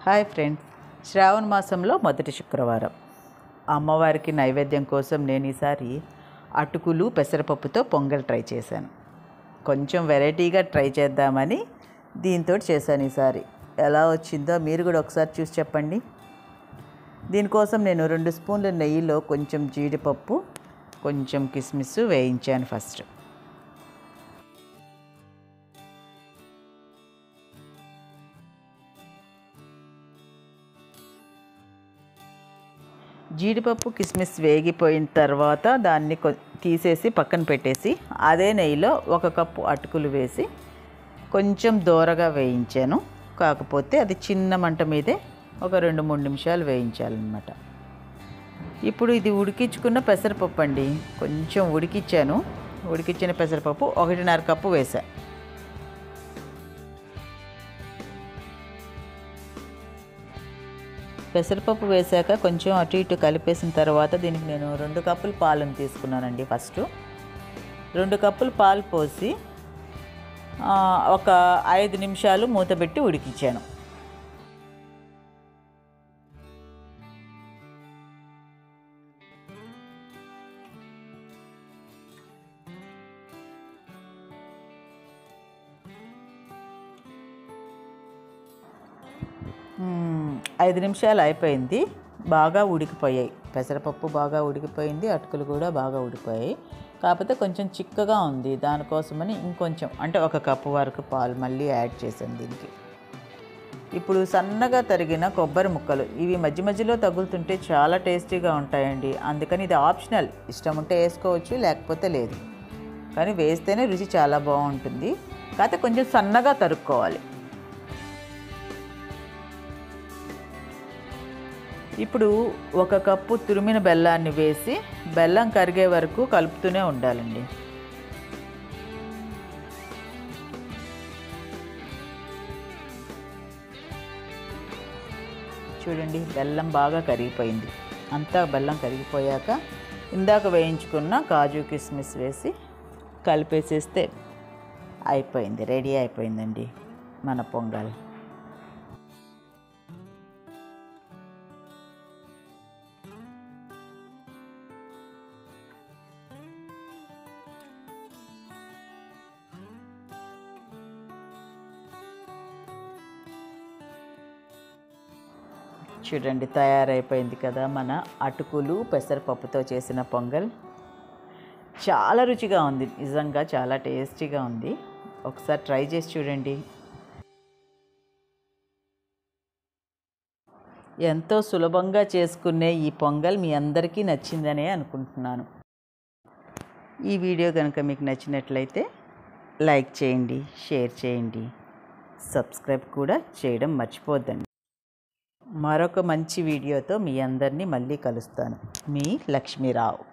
hi friends శ్రావణ మాసంలో మొదటి శుక్రవారం అమ్మవారికి నైవేద్యం కోసం నేను ఈసారి అటుకులు పెసరపప్పుతో పొంగల్ ట్రై చేశాను కొంచెం వెరైటీగా ట్రై చేద్దామని దీంతో చేశాను ఈసారి ఎలా వచ్చిందో మీరు కూడా ఒకసారి చూసి చెప్పండి దీనికోసం నేను రెండు స్పూన్ల నెయ్యిలో కొంచెం జీడిపప్పు కొంచెం కిస్మిస్ వేయించాను ఫస్ట్ జీడిపప్పు కిస్మిస్ వేగిపోయిన తర్వాత దాన్ని కొ- తీసేసి పక్కన పెట్టేసి అదే నెయ్యిలో ఒక కప్పు అటుకులు వేసి కొంచెం దోరగా వేయించాను కాకపోతే అది చిన్న మంట మీదే ఒక రెండు మూడు నిమిషాలు వేయించాలన్నమాట ఇప్పుడు ఇది ఉడికించుకున్న పెసరపప్పు అండి కొంచెం ఉడికిచ్చాను ఉడికిచ్చిన పెసరపప్పు ఒకటిన్నర కప్పు వేసా పెసరపప్పు వేశాక కొంచెం అటు ఇటు కలిపేసిన తర్వాత దీనికి నేను రెండు కప్పులు పాలను తీసుకున్నానండి ఫస్ట్ రెండు కప్పులు పాలు పోసి ఆ, ఒక ఐదు నిమిషాలు మూత పెట్టి ఉడికించాను మ్మ్, ఐదు నిమిషాలు అయిపోయింది బాగా ఉడికిపోయాయి పెసరపప్పు బాగా ఉడికిపోయింది అటుకులు కూడా బాగా ఉడికిపోయాయి కాకపోతే కొంచెం చిక్కగా ఉంది దానికోసమని ఇంకొంచెం అంటే ఒక కప్పు వరకు పాలు మళ్ళీ యాడ్ చేశాను దీనికి ఇప్పుడు సన్నగా తరిగిన కొబ్బరి ముక్కలు ఇవి మధ్య మధ్యలో తగులుతుంటే చాలా టేస్టీగా ఉంటాయండి అందుకని ఇది ఆప్షనల్ ఇష్టం ఉంటే వేసుకోవచ్చు లేకపోతే లేదు కానీ వేస్తేనే రుచి చాలా బాగుంటుంది కాకపోతే కొంచెం సన్నగా తరుక్కోవాలి ఇప్పుడు ఒక కప్పు తురిమిన బెల్లాన్ని వేసి బెల్లం కరిగే వరకు కలుపుతూనే ఉండాలండి చూడండి బెల్లం బాగా కరిగిపోయింది అంతా బెల్లం కరిగిపోయాక ఇందాక వేయించుకున్న కాజు కిస్మిస్ వేసి కలిపేసేస్తే అయిపోయింది రెడీ అయిపోయిందండి మన పొంగల్ చూడండి తయారైపోయింది కదా మన అటుకులు పెసరపప్పుతో చేసిన పొంగల్ చాలా రుచిగా ఉంది నిజంగా చాలా టేస్టీగా ఉంది ఒకసారి ట్రై చేసి చూడండి ఎంతో సులభంగా చేసుకునే ఈ పొంగల్ మీ అందరికీ నచ్చిందనే అనుకుంటున్నాను ఈ వీడియో కనుక మీకు నచ్చినట్లయితే లైక్ చేయండి షేర్ చేయండి సబ్స్క్రైబ్ కూడా చేయడం మర్చిపోద్దండి మరొక మంచి వీడియోతో మీ అందరినీ మళ్ళీ కలుస్తాను మీ లక్ష్మీరావు